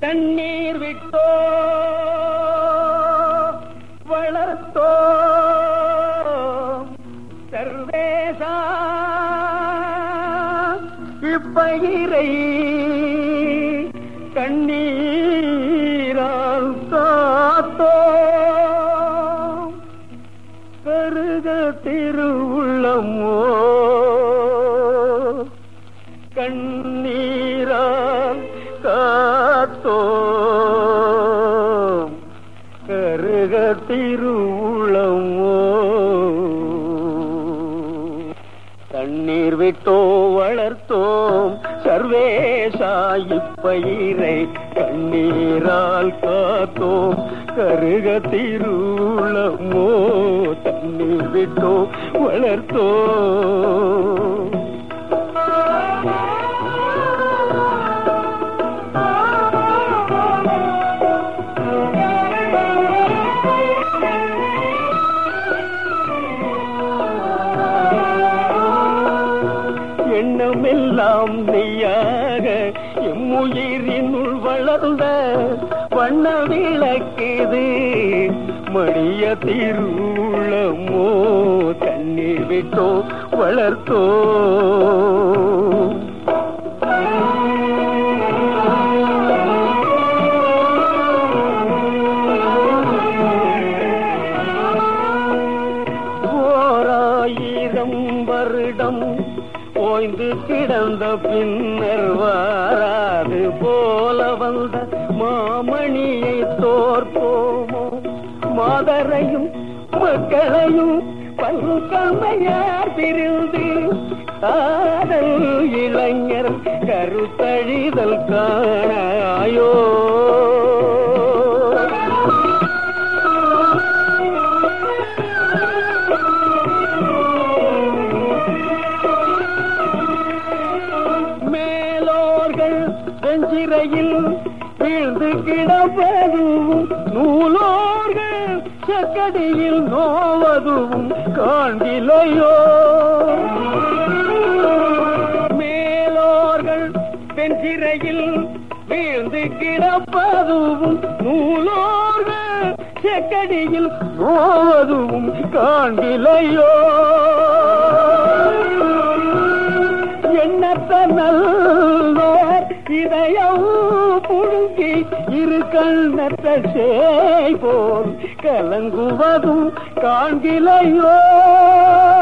தண்ணீர் விட்டோ வளர்த்தோ சர்வேசா இப்பயிரை கண்ணீரால் காத்தோ கருக திருவுள்ளமோ கண்ணீரால் காத்தோ கருக திருவுளமோ தண்ணீர் விட்டோ வளர்த்தோம் சர்வேசாயிப்பயிரை கண்ணீரால் காத்தோம் கருக திருளமோ தண்ணீர் விட்டோ வளர்த்தோம் எண்ணமெல்லாம் நெய்யாக எம்முயிரினுள் வளர்ந்த வண்ண விளக்குது மணிய திருளமோ தண்ணீர் விட்டோ வளர்த்தோ ஓராயிரம் வருடம் ஓய்ந்து கிடந்த பின்னர் வாராது போல வந்த மாமணியை தோற்போமோ மாதரையும் மக்களையும் பல்கமையார் பிரிந்து காதல் இளைஞர் கருத்தழிதல் காணாயோ மேலோர்கள் வெஞ்சிரையில் வீழ்ந்து கிடப்பதும் நூலோர்கள் செக்கடியில் நோவதும் காண்கிலையோ மேலோர்கள் வெஞ்சிரையில் வீழ்ந்து கிடப்பதும் நூலோர்கள் செக்கடியில் நோவதும் காண்கிலையோ எண்ணற்ற நல்லோர் இதயம் புழுங்கி இரு கண்ணற்ற சேய் போல் கலங்குவதும் காண்கிலையோ